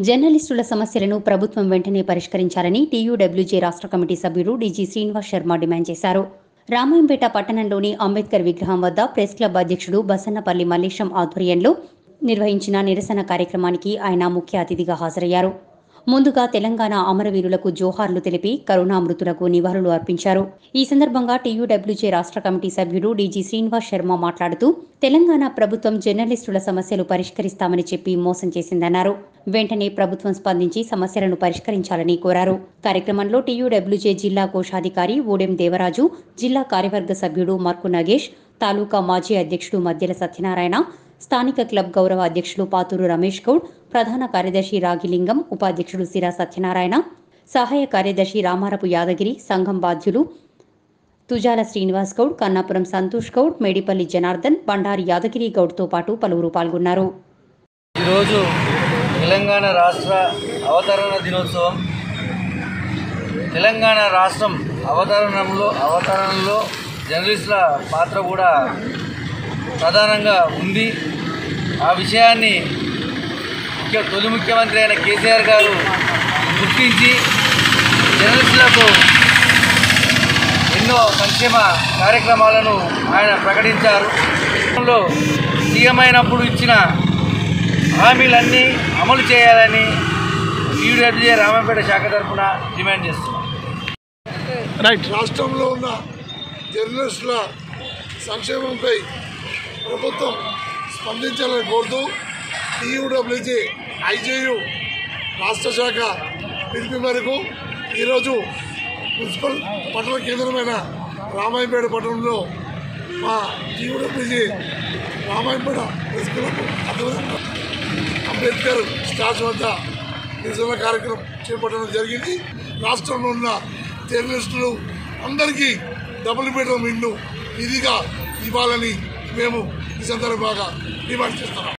జర్నలిస్టుల సమస్యలను ప్రభుత్వం వెంటనే పరిష్కరించాలని టీయూడబ్ల్యూజే రాష్ట్ర కమిటీ సభ్యుడు డీజీ శ్రీనివాస్ శర్మ డిమాండ్ చేశారు రామాయంపేట పట్టణంలోని అంబేద్కర్ విగ్రహం వద్ద ప్రెస్ క్లబ్ అధ్యక్షుడు బసన్నపల్లి మల్లేశం ఆధ్వర్యంలో నిర్వహించిన నిరసన కార్యక్రమానికి ఆయన ముఖ్య అతిథిగా హాజరయ్యారు ముందుగా తెలంగాణ అమరవీరులకు జోహార్లు తెలిపి కరుణామృతులకు నివాళులు అర్పించారు ఈ సందర్భంగా టీయూడబ్ల్యూజే రాష్ట్ర కమిటీ సభ్యుడు డీజీ శ్రీనివాస్ శర్మ మాట్లాడుతూ తెలంగాణ ప్రభుత్వం జర్నలిస్టుల సమస్యలు పరిష్కరిస్తామని చెప్పి మోసం చేసిందన్నారు వెంటనే ప్రభుత్వం స్పందించి సమస్యలను పరిష్కరించాలని కోరారు కార్యక్రమంలో టీయూడబ్ల్యూజే జిల్లా కోశాధికారి ఊడెం దేవరాజు జిల్లా కార్యవర్గ సభ్యుడు మర్కు నగేష్ తాలూకా మాజీ అధ్యక్షుడు మధ్యల సత్యనారాయణ స్థానిక క్లబ్ గౌరవ అధ్యక్షులు పాతూరు రమేష్ గౌడ్ ప్రధాన కార్యదర్శి రాగిలింగం ఉపాధ్యక్షుడు సిరా సత్యనారాయణ సహాయ కార్యదర్శి రామారపు యాదగిరి సంఘం బాధ్యులు తుజాల శ్రీనివాస్ గౌడ్ కన్నాపురం సంతోష్ గౌడ్ మేడిపల్లి జనార్దన్ బండారి యాదగిరి గౌడ్తో పాటు పలువురు పాల్గొన్నారు ఈరోజు తెలంగాణ రాష్ట్ర అవతరణ దినోత్సవం తెలంగాణ రాష్ట్రం అవతరణంలో అవతరణలో జర్నలిస్టుల పాత్ర కూడా ప్రధానంగా ఉంది ఆ విషయాన్ని ముఖ్య తొలి ముఖ్యమంత్రి అయిన కేసీఆర్ గారు గుర్తించి జర్నలిస్టులకు ఎన్నో సంక్షేమ కార్యక్రమాలను ఆయన ప్రకటించారు లో సీఎం అయినప్పుడు ఇచ్చిన హామీలన్నీ అమలు చేయాలని యూడబ్ల్యూజే రామంపేట శాఖ తరఫున డిమాండ్ చేస్తున్నాం రాష్ట్రంలో ఉన్న జర్నలిస్టుల సంక్షేమంపై ప్రభుత్వం స్పందించాలని కోరుతూ టీయూడబ్ల్యూజీ ఐజేయు రాష్ట్ర శాఖ పిలుపు మేరకు ఈరోజు మున్సిపల్ పట్టణ కేంద్రమైన రామాయంపేట పట్టణంలో మా టీయూడబ్ల్యూజీ రామాయంపేట ప్రెస్ క్లబ్ ఆధ్వర్యంలో అంబేద్కర్ స్టాచ్యూ వద్ద నిరసన కార్యక్రమం చేపట్టడం జరిగింది రాష్ట్రంలో ఉన్న జర్నలిస్టులు అందరికీ డబుల్ బెడ్రూమ్ ఇల్లు ఇదిగా ఇవ్వాలని మేము ఈ సందర్భంగా డిమాండ్ చేస్తున్నాం